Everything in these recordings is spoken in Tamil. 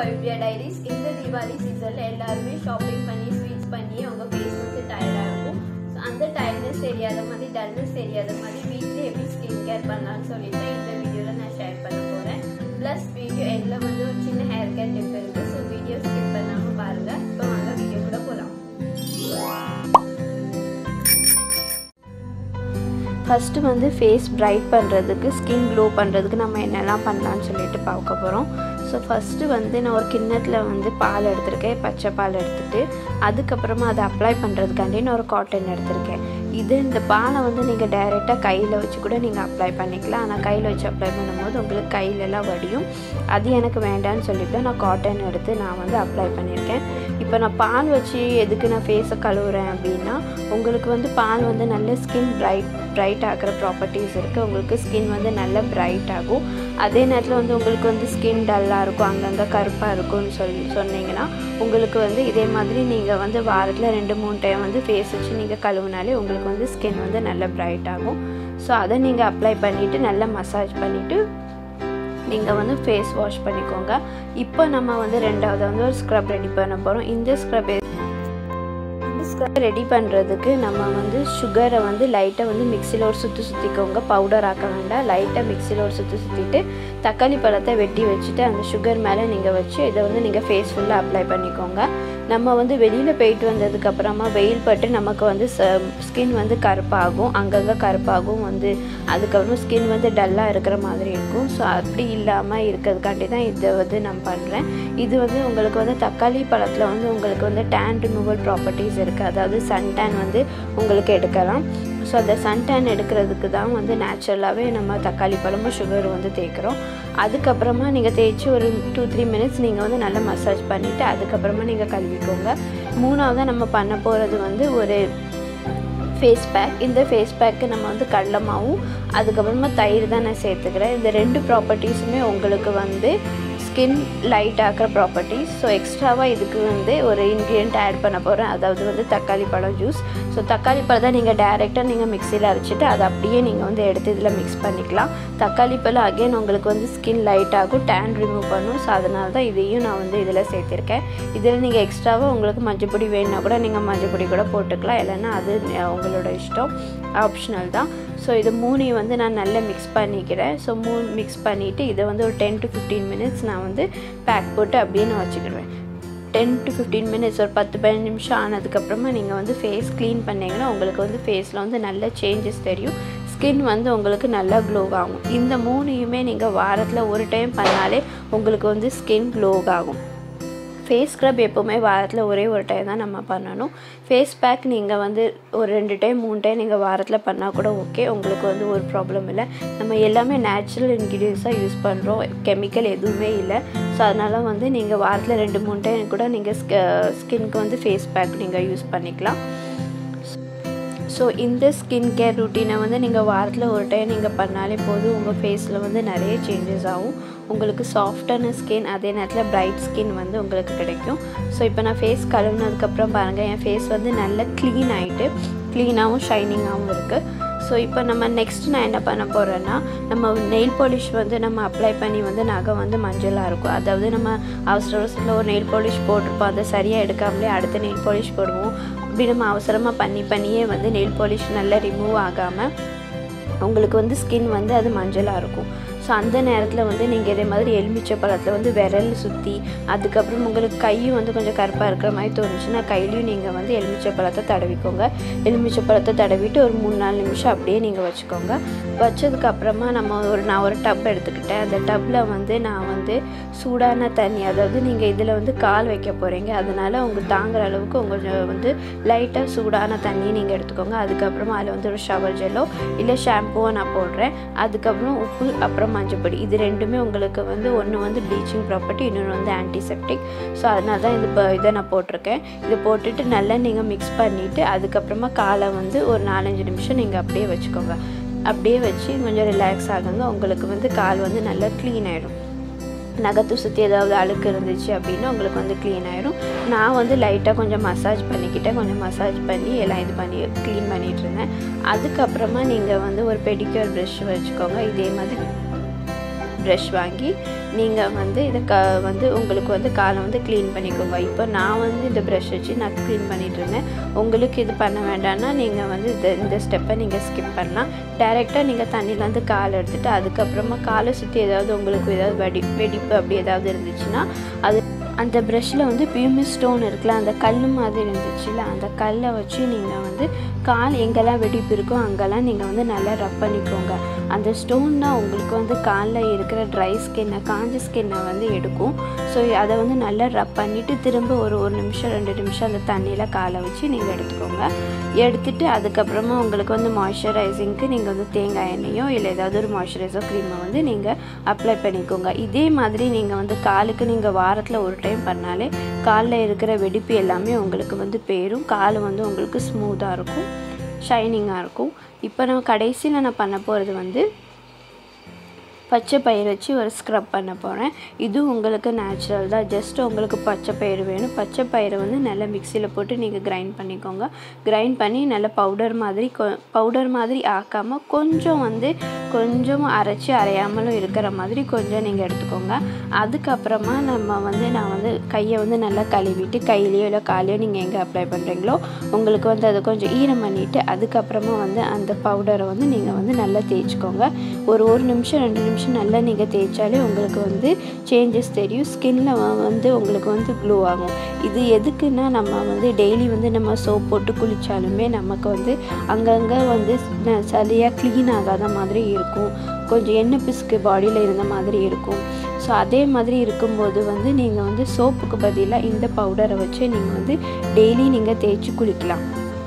ஐபியா டைரிஸ் இந்த தீபாவளி சீசனில் எல்லாருமே ஷாப்பிங் பண்ணி ஸ்வீட்ஸ் பண்ணி அவங்க ஃபேஸ் வந்து டயர்டாக இருக்கும் So, அந்த டயர்ட்னஸ் தெரியாத மாதிரி டல்னஸ் தெரியாத மாதிரி வீட்டில் எப்படி ஸ்கின் கேர் பண்ணலாம்னு சொல்லிட்டு இந்த வீடியோவில் நான் ஷேர் பண்ண போகிறேன் ப்ளஸ் வீடியோ எண்டில் வந்து ஒரு சின்ன ஹேர் கேர் டிப் இருக்குது ஸோ வீடியோ ஸ்கிப் பண்ணாமல் பாருங்கள் இப்போ வாங்க வீடியோ கூட போகலாம் ஃபஸ்ட்டு வந்து ஃபேஸ் பிரைட் பண்ணுறதுக்கு ஸ்கின் க்ளோ பண்ணுறதுக்கு நம்ம என்னெல்லாம் பண்ணலாம்னு சொல்லிட்டு பார்க்க போகிறோம் ஸோ ஃபஸ்ட்டு வந்து நான் ஒரு கிண்ணத்தில் வந்து பால் எடுத்திருக்கேன் பச்சை பால் எடுத்துகிட்டு அதுக்கப்புறமா அதை அப்ளை பண்ணுறதுக்காண்டி நான் ஒரு காட்டன் எடுத்திருக்கேன் இது இந்த பாலை வந்து நீங்கள் டைரெக்டாக கையில் வச்சு கூட நீங்கள் அப்ளை பண்ணிக்கலாம் ஆனால் கையில் வச்சு அப்ளை பண்ணும்போது உங்களுக்கு கையிலலாம் வடியும் அது எனக்கு வேண்டாம்னு சொல்லிட்டு நான் காட்டன் எடுத்து நான் வந்து அப்ளை பண்ணியிருக்கேன் இப்போ நான் பால் வச்சு எதுக்கு நான் ஃபேஸை கழுவுறேன் அப்படின்னா உங்களுக்கு வந்து பால் வந்து நல்ல ஸ்கின் பிரைட் பிரைட் ஆகிற ப்ராப்பர்ட்டிஸ் இருக்குது உங்களுக்கு ஸ்கின் வந்து நல்ல பிரைட் ஆகும் அதே நேரத்தில் வந்து உங்களுக்கு வந்து ஸ்கின் டல்லாக இருக்கும் அங்கங்கே கருப்பாக இருக்கும்னு சொல்லி சொன்னீங்கன்னா உங்களுக்கு வந்து இதே மாதிரி நீங்கள் வந்து வாரத்தில் ரெண்டு மூணு டைம் வந்து ஃபேஸ் வச்சு நீங்கள் கழுவுனாலே உங்களுக்கு வந்து ஸ்கின் வந்து நல்ல பிரைட் ஆகும் ஸோ அதை நீங்கள் அப்ளை பண்ணிவிட்டு நல்லா மசாஜ் பண்ணிவிட்டு நீங்கள் வந்து ஃபேஸ் வாஷ் பண்ணிக்கோங்க இப்போ நம்ம வந்து ரெண்டாவது வந்து ஒரு ஸ்க்ரப் ரெடி பண்ண போகிறோம் இந்த ஸ்க்ரப் ஸ்க்ரப் ரெடி பண்ணுறதுக்கு நம்ம வந்து சுகரை வந்து லைட்டாக வந்து மிக்சியில் ஒரு சுற்றி சுற்றிக்கோங்க பவுடர் ஆக்க வேண்டாம் லைட்டாக மிக்சியில் ஒரு சுற்றி சுற்றிட்டு தக்காளி பழத்தை வெட்டி வச்சுட்டு அந்த சுகர் மேலே நீங்கள் வச்சு இதை வந்து நீங்கள் ஃபேஸ் ஃபுல்லாக அப்ளை பண்ணிக்கோங்க நம்ம வந்து வெளியில் போயிட்டு வந்ததுக்கப்புறமா வெயில் பட்டு நமக்கு வந்து ஸ்கின் வந்து கருப்பாகும் அங்கங்கே கருப்பாகும் வந்து அதுக்கப்புறம் ஸ்கின் வந்து டல்லாக இருக்கிற மாதிரி இருக்கும் ஸோ அப்படி இல்லாமல் இருக்கிறதுக்காண்டி தான் இதை வந்து நான் பண்ணுறேன் இது வந்து உங்களுக்கு வந்து தக்காளி பழத்தில் வந்து உங்களுக்கு வந்து டேன் ரிமூவல் ப்ராப்பர்ட்டிஸ் இருக்குது அதாவது சன் டேன் வந்து உங்களுக்கு எடுக்கலாம் ஸோ அந்த சன் டேன் எடுக்கிறதுக்கு தான் வந்து நேச்சுரலாகவே நம்ம தக்காளி பழமும் சுகர் வந்து தேய்க்கிறோம் அதுக்கப்புறமா நீங்கள் தேய்ச்சி ஒரு டூ த்ரீ மினிட்ஸ் நீங்கள் வந்து நல்லா மசாஜ் பண்ணிவிட்டு அதுக்கப்புறமா நீங்கள் கழுவிக்கோங்க மூணாவதாக நம்ம பண்ண போகிறது வந்து ஒரு ஃபேஸ் பேக் இந்த ஃபேஸ் பேக்கு நம்ம வந்து கடலை மாவும் அதுக்கப்புறமா தயிர் தான் நான் சேர்த்துக்கிறேன் இந்த ரெண்டு ப்ராப்பர்ட்டிஸுமே உங்களுக்கு வந்து ஸ்கின் லைட் ஆக்கிற ப்ராப்பர்ட்டிஸ் ஸோ எக்ஸ்ட்ராவாக இதுக்கு வந்து ஒரு இன்க்ரீடியன்ட் ஆட் பண்ண போகிறேன் அதாவது வந்து தக்காளி பழம் ஜூஸ் ஸோ தக்காளி பழத்தை நீங்கள் டேரெக்டாக நீங்கள் மிக்சியில் அரைச்சிட்டு அதை அப்படியே நீங்கள் வந்து எடுத்து இதில் மிக்ஸ் பண்ணிக்கலாம் தக்காளி பழம் அகெயின் உங்களுக்கு வந்து ஸ்கின் லைட் ஆகும் டேன் ரிமூவ் பண்ணும் ஸோ அதனால தான் இதையும் நான் வந்து இதில் சேர்த்திருக்கேன் இதில் நீங்கள் எக்ஸ்ட்ராவாக உங்களுக்கு மஞ்சள் பொடி வேணுன்னா கூட நீங்கள் மஞ்சள் பொடி கூட போட்டுக்கலாம் இல்லைன்னா அது உங்களோட இஷ்டம் ஆப்ஷனல் தான் ஸோ இது மூணையும் வந்து நான் நல்லா மிக்ஸ் பண்ணிக்கிறேன் ஸோ மூணு மிக்ஸ் பண்ணிவிட்டு இதை வந்து ஒரு டென் டு ஃபிஃப்டீன் மினிட்ஸ் நான் வந்து பேக் போட்டு அப்படியே நான் வச்சுக்கிடுவேன் டென் டு ஃபிஃப்டீன் மினிட்ஸ் ஒரு பத்து பதினஞ்சு நிமிஷம் ஆனதுக்கப்புறமா நீங்கள் வந்து ஃபேஸ் க்ளீன் பண்ணிங்கன்னா உங்களுக்கு வந்து ஃபேஸில் வந்து நல்ல சேஞ்சஸ் தெரியும் ஸ்கின் வந்து உங்களுக்கு நல்லா க்ளோ ஆகும் இந்த மூணையுமே நீங்கள் வாரத்தில் ஒரு டைம் பண்ணாலே உங்களுக்கு வந்து ஸ்கின் க்ளோ ஆகும் ஃபேஸ் ஸ்க்ரப் எப்போவுமே வாரத்தில் ஒரே ஒரு டைம் தான் நம்ம பண்ணணும் ஃபேஸ் பேக் நீங்கள் வந்து ஒரு ரெண்டு டைம் மூணு டைம் நீங்கள் வாரத்தில் பண்ணால் கூட ஓகே உங்களுக்கு வந்து ஒரு ப்ராப்ளம் இல்லை நம்ம எல்லாமே நேச்சுரல் இன்க்ரீடியன்ஸாக யூஸ் பண்ணுறோம் கெமிக்கல் எதுவுமே இல்லை ஸோ அதனால் வந்து நீங்கள் வாரத்தில் ரெண்டு மூணு டைம் கூட நீங்கள் ஸ்கின்க்கு வந்து ஃபேஸ் பேக் நீங்கள் யூஸ் பண்ணிக்கலாம் ஸோ இந்த ஸ்கின் கேர் ருட்டீனை வந்து நீங்கள் வாரத்தில் ஒரு டைம் நீங்கள் பண்ணாலே போதும் உங்கள் ஃபேஸில் வந்து நிறைய சேஞ்சஸ் ஆகும் உங்களுக்கு சாஃப்டான ஸ்கின் அதே நேரத்தில் பிரைட் ஸ்கின் வந்து உங்களுக்கு கிடைக்கும் ஸோ இப்போ நான் ஃபேஸ் கழுவுனதுக்கப்புறம் பாருங்கள் என் ஃபேஸ் வந்து நல்லா க்ளீன் ஆகிட்டு க்ளீனாகவும் ஷைனிங்காகவும் இருக்குது ஸோ இப்போ நம்ம நெக்ஸ்ட் நான் என்ன பண்ண போகிறேன்னா நம்ம நெயில் பாலிஷ் வந்து நம்ம அப்ளை பண்ணி வந்து நகை வந்து மஞ்சளாக இருக்கும் அதாவது நம்ம அவசர அவசரத்தில் ஒரு நெயில் பாலிஷ் போட்டிருப்போம் அதை சரியாக எடுக்காமலே அடுத்த நெயில் பாலிஷ் போடுவோம் அப்படி நம்ம அவசரமாக பண்ணி பண்ணியே வந்து நெயில் பாலிஷ் நல்லா ரிமூவ் ஆகாமல் உங்களுக்கு வந்து ஸ்கின் வந்து அது மஞ்சளாக இருக்கும் ஸோ அந்த நேரத்தில் வந்து நீங்கள் இதே மாதிரி எலுமிச்சை பழத்தில் வந்து விரல் சுற்றி அதுக்கப்புறம் உங்களுக்கு கையும் வந்து கொஞ்சம் கருப்பாக இருக்கிற மாதிரி தோணுச்சுன்னா கையிலையும் நீங்கள் வந்து எலுமிச்சை பழத்தை தடவிக்கோங்க எலுமிச்சை பழத்தை தடவிட்டு ஒரு மூணு நாலு நிமிஷம் அப்படியே நீங்கள் வச்சுக்கோங்க வச்சதுக்கப்புறமா நம்ம ஒரு நான் ஒரு டப் எடுத்துக்கிட்டேன் அந்த டப்பில் வந்து நான் வந்து சூடான தண்ணி அதாவது நீங்கள் இதில் வந்து கால் வைக்க போகிறீங்க அதனால் உங்கள் தாங்குற அளவுக்கு கொஞ்சம் வந்து லைட்டாக சூடான தண்ணி நீங்கள் எடுத்துக்கோங்க அதுக்கப்புறமா அதில் வந்து ஒரு ஷவர் ஜெல்லோ இல்லை ஷாம்புவோ நான் போடுறேன் அதுக்கப்புறம் உப்பு அப்புறம் மஞ்சப்பொடி இது ரெண்டுமே உங்களுக்கு வந்து ஒன்று வந்து ப்ளீச்சிங் ப்ராப்பர்ட்டி இன்னொன்று வந்து ஆன்டிசெப்டிக் ஸோ அதனால தான் இது இப்போ இதை நான் போட்டிருக்கேன் இது போட்டுட்டு நல்லா நீங்கள் மிக்ஸ் பண்ணிவிட்டு அதுக்கப்புறமா காலை வந்து ஒரு நாலஞ்சு நிமிஷம் நீங்கள் அப்படியே வச்சுக்கோங்க அப்படியே வச்சு கொஞ்சம் ரிலாக்ஸ் ஆகுங்க உங்களுக்கு வந்து கால் வந்து நல்லா க்ளீன் ஆகிடும் நகத்து சுற்றி ஏதாவது அழுக்கு இருந்துச்சு அப்படின்னா உங்களுக்கு வந்து க்ளீன் ஆயிடும் நான் வந்து லைட்டாக கொஞ்சம் மசாஜ் பண்ணிக்கிட்டேன் கொஞ்சம் மசாஜ் பண்ணி எல்லாம் இது பண்ணி க்ளீன் பண்ணிகிட்டு இருந்தேன் அதுக்கப்புறமா நீங்கள் வந்து ஒரு பெடிக்யூர் ப்ரஷ் வச்சுக்கோங்க இதே மாதிரி ப்ரஷ் வாங்கி நீங்கள் வந்து இதை க வந்து உங்களுக்கு வந்து காலை வந்து க்ளீன் பண்ணிக்கோங்க இப்போ நான் வந்து இந்த ப்ரஷ் வச்சு நான் க்ளீன் பண்ணிட்டு இருந்தேன் உங்களுக்கு இது பண்ண வேண்டாம்னா நீங்கள் வந்து இந்த இந்த ஸ்டெப்பை நீங்கள் ஸ்கிப் பண்ணலாம் டைரெக்டாக நீங்கள் தண்ணியில் வந்து கால் எடுத்துகிட்டு அதுக்கப்புறமா காலை சுற்றி ஏதாவது உங்களுக்கு ஏதாவது வெடி வெடிப்பு அப்படி ஏதாவது இருந்துச்சுன்னா அது அந்த ப்ரஷ்ஷில் வந்து பியூமி ஸ்டோன் இருக்குல்ல அந்த கல் மாதிரி இருந்துச்சுல்ல அந்த கல்லை வச்சு நீங்கள் வந்து கால் எங்கெல்லாம் வெடிப்பு இருக்கோ அங்கெல்லாம் நீங்கள் வந்து நல்லா ரப் பண்ணிக்கோங்க அந்த ஸ்டோன் தான் உங்களுக்கு வந்து காலில் இருக்கிற ட்ரை ஸ்கின்னை காஞ்ச ஸ்கின்னை வந்து எடுக்கும் ஸோ அதை வந்து நல்லா ரப் பண்ணிவிட்டு திரும்ப ஒரு ஒரு நிமிஷம் ரெண்டு நிமிஷம் அந்த தண்ணியில் காலை வச்சு நீங்கள் எடுத்துக்கோங்க எடுத்துட்டு அதுக்கப்புறமா உங்களுக்கு வந்து மாய்ஸ்சரைசிங்க்கு நீங்கள் வந்து தேங்காய் எண்ணெயோ இல்லை ஏதாவது ஒரு மாய்ஸ்சரைசர் க்ரீமை வந்து நீங்கள் அப்ளை பண்ணிக்கோங்க இதே மாதிரி நீங்கள் வந்து காலுக்கு நீங்கள் வாரத்தில் ஒரு டைம் பண்ணாலே காலில் இருக்கிற வெடிப்பு எல்லாமே உங்களுக்கு வந்து போயிடும் கால் வந்து உங்களுக்கு ஸ்மூத்தாக இருக்கும் ஷைனிங்காக இருக்கும் இப்போ நான் கடைசியில் நான் பண்ண போகிறது வந்து பச்சை பயிர் வச்சு ஒரு ஸ்க்ரப் பண்ண போகிறேன் இது உங்களுக்கு நேச்சுரல் தான் ஜஸ்ட் உங்களுக்கு பச்சை பயிர் வேணும் பச்சை பயிரை வந்து நல்லா மிக்சியில் போட்டு நீங்கள் கிரைண்ட் பண்ணிக்கோங்க கிரைண்ட் பண்ணி நல்லா பவுடர் மாதிரி பவுடர் மாதிரி ஆக்காமல் கொஞ்சம் வந்து கொஞ்சம் அரைச்சி அரையாமலும் இருக்கிற மாதிரி கொஞ்சம் நீங்கள் எடுத்துக்கோங்க அதுக்கப்புறமா நம்ம வந்து நான் வந்து கையை வந்து நல்லா கழுவிட்டு கையிலையோ இல்லை காலையோ நீங்கள் எங்கே அப்ளை பண்ணுறீங்களோ உங்களுக்கு வந்து அதை கொஞ்சம் ஈரம் பண்ணிவிட்டு அதுக்கப்புறமா வந்து அந்த பவுடரை வந்து நீங்கள் வந்து நல்லா தேய்ச்சிக்கோங்க ஒரு ஒரு நிமிஷம் ரெண்டு நிமிஷம் நல்லா நீங்கள் தேய்ச்சாலே உங்களுக்கு வந்து சேஞ்சஸ் தெரியும் ஸ்கின்ல வந்து உங்களுக்கு வந்து க்ளோ ஆகும் இது எதுக்குன்னா நம்ம வந்து டெய்லி வந்து நம்ம சோப் போட்டு குளித்தாலுமே நமக்கு வந்து அங்கங்கே வந்து சரியாக க்ளீன் ஆகாத மாதிரி இருக்கும் கொஞ்சம் எண்ணெய் பிசுக்கு பாடியில் இருந்த மாதிரி இருக்கும் ஸோ அதே மாதிரி இருக்கும்போது வந்து நீங்கள் வந்து சோப்புக்கு பதிலாக இந்த பவுடரை வச்சு நீங்கள் வந்து டெய்லி நீங்கள் தேய்ச்சி குளிக்கலாம்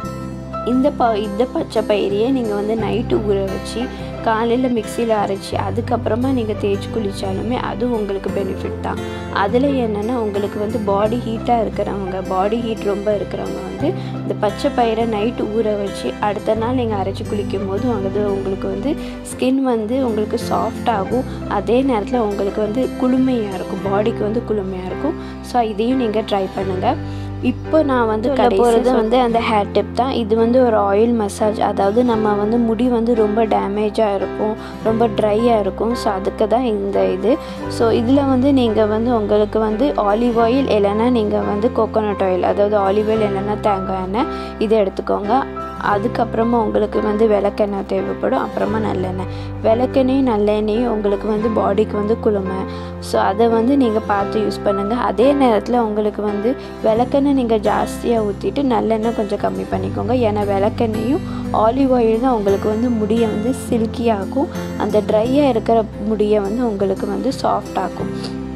இந்த ப இந்த பச்சை பயிரையே நீங்கள் வந்து நைட்டு ஊற வச்சு காலையில் மிக்சியில் அரைச்சி அதுக்கப்புறமா நீங்கள் தேய்ச்சி குளித்தாலுமே அது உங்களுக்கு பெனிஃபிட் தான் அதில் என்னென்னா உங்களுக்கு வந்து பாடி ஹீட்டாக இருக்கிறவங்க பாடி ஹீட் ரொம்ப இருக்கிறவங்க வந்து இந்த பச்சை பயிரை நைட்டு ஊற வச்சு அடுத்த நாள் நீங்கள் அரைச்சி குளிக்கும் போது அது உங்களுக்கு வந்து ஸ்கின் வந்து உங்களுக்கு சாஃப்ட் ஆகும் அதே நேரத்தில் உங்களுக்கு வந்து குளுமையாக இருக்கும் பாடிக்கு வந்து குளுமையாக இருக்கும் ஸோ இதையும் நீங்கள் ட்ரை பண்ணுங்கள் இப்போ நான் வந்து போகிறது வந்து அந்த ஹேர் டிப் தான் இது வந்து ஒரு ஆயில் மசாஜ் அதாவது நம்ம வந்து முடி வந்து ரொம்ப டேமேஜாக இருக்கும் ரொம்ப ட்ரையாக இருக்கும் ஸோ அதுக்கு தான் இந்த இது ஸோ இதில் வந்து நீங்கள் வந்து உங்களுக்கு வந்து ஆலிவ் ஆயில் இல்லைன்னா நீங்கள் வந்து கோகோனட் ஆயில் அதாவது ஆலிவ் ஆயில் இல்லைன்னா தேங்காய் எண்ணெய் இதை எடுத்துக்கோங்க அதுக்கப்புறமா உங்களுக்கு வந்து விளக்கெண்ணெய் தேவைப்படும் அப்புறமா நல்லெண்ணெய் விளக்கெண்ணையும் நல்லெண்ணெயும் உங்களுக்கு வந்து பாடிக்கு வந்து குளுமை ஸோ அதை வந்து நீங்கள் பார்த்து யூஸ் பண்ணுங்கள் அதே நேரத்தில் உங்களுக்கு வந்து விளக்கெண்ணெய் நீங்கள் ஜாஸ்தியாக ஊற்றிட்டு நல்லெண்ணெய் கொஞ்சம் கம்மி பண்ணிக்கோங்க ஏன்னா விளக்கெண்ணையும் ஆலிவ் ஆயில் தான் உங்களுக்கு வந்து முடியை வந்து சில்கியாகும் அந்த ட்ரையாக இருக்கிற முடியை வந்து உங்களுக்கு வந்து சாஃப்ட் ஆக்கும்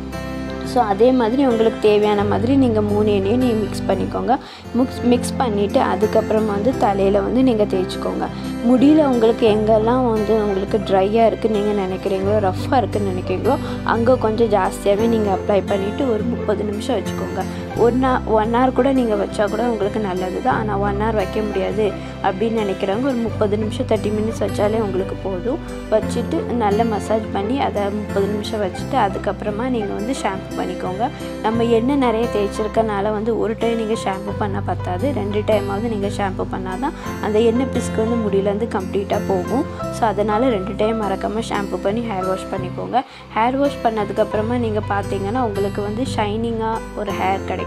ஸோ அதே மாதிரி உங்களுக்கு தேவையான மாதிரி நீங்கள் மூணு எண்ணெயும் நீங்கள் மிக்ஸ் பண்ணிக்கோங்க மிக்ஸ் மிக்ஸ் பண்ணிவிட்டு அதுக்கப்புறமா வந்து தலையில் வந்து நீங்கள் தேய்ச்சிக்கோங்க முடியில் உங்களுக்கு எங்கெல்லாம் வந்து உங்களுக்கு ட்ரையாக இருக்குன்னு நீங்கள் நினைக்கிறீங்களோ ரஃப்பாக இருக்குன்னு நினைக்கிறீங்களோ அங்கே கொஞ்சம் ஜாஸ்தியாகவே நீங்கள் அப்ளை பண்ணிவிட்டு ஒரு முப்பது நிமிஷம் வச்சுக்கோங்க ஒன் ஹவர் ஒன் ஹவர் கூட நீங்கள் வச்சா கூட உங்களுக்கு நல்லது தான் ஆனால் ஒன் ஹவர் வைக்க முடியாது அப்படின்னு நினைக்கிறவங்க ஒரு முப்பது நிமிஷம் தேர்ட்டி மினிட்ஸ் வச்சாலே உங்களுக்கு போதும் வச்சுட்டு நல்லா மசாஜ் பண்ணி அதை முப்பது நிமிஷம் வச்சுட்டு அதுக்கப்புறமா நீங்கள் வந்து ஷாம்பு பண்ணிக்கோங்க நம்ம எண்ணெய் நிறைய தேய்ச்சிருக்கனால வந்து ஒரு டைம் நீங்கள் ஷாம்பு பண்ணால் பத்தாது ரெண்டு டைமாவது நீங்கள் ஷாம்பு பண்ணால் தான் அந்த எண்ணெய் பிஸ்க்கு வந்து முடியிலேருந்து கம்ப்ளீட்டாக போகும் ஸோ அதனால் ரெண்டு டைம் மறக்காமல் ஷாம்பு பண்ணி ஹேர் வாஷ் பண்ணிக்கோங்க ஹேர் வாஷ் பண்ணதுக்கப்புறமா நீங்கள் பார்த்தீங்கன்னா உங்களுக்கு வந்து ஷைனிங்காக ஒரு ஹேர் கிடைக்கும்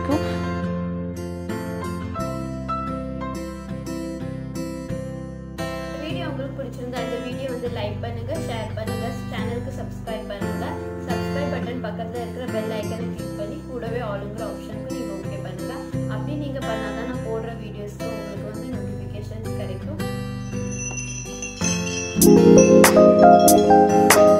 வீடியோ உங்களுக்கு பிடிச்சிருந்தா இந்த வீடியோ வந்து லைக் பண்ணுங்க ஷேர் பண்ணுங்க சேனலுக்கு சப்ஸ்கிரைப் பண்ணுங்க சப்ஸ்கிரைப் பட்டன் பக்கத்தில் இருக்கிற பெல் ஐக்கனை கிளிக் பண்ணி கூடவே ஆளுங்கிற ஆப்ஷனுக்கு நீங்கள் ஓகே பண்ணுங்க அப்படி நீங்கள் பண்ணாதான் நான் போடுற வீடியோஸ்க்கு உங்களுக்கு வந்து நோட்டிஃபிகேஷன்ஸ் கிடைக்கும்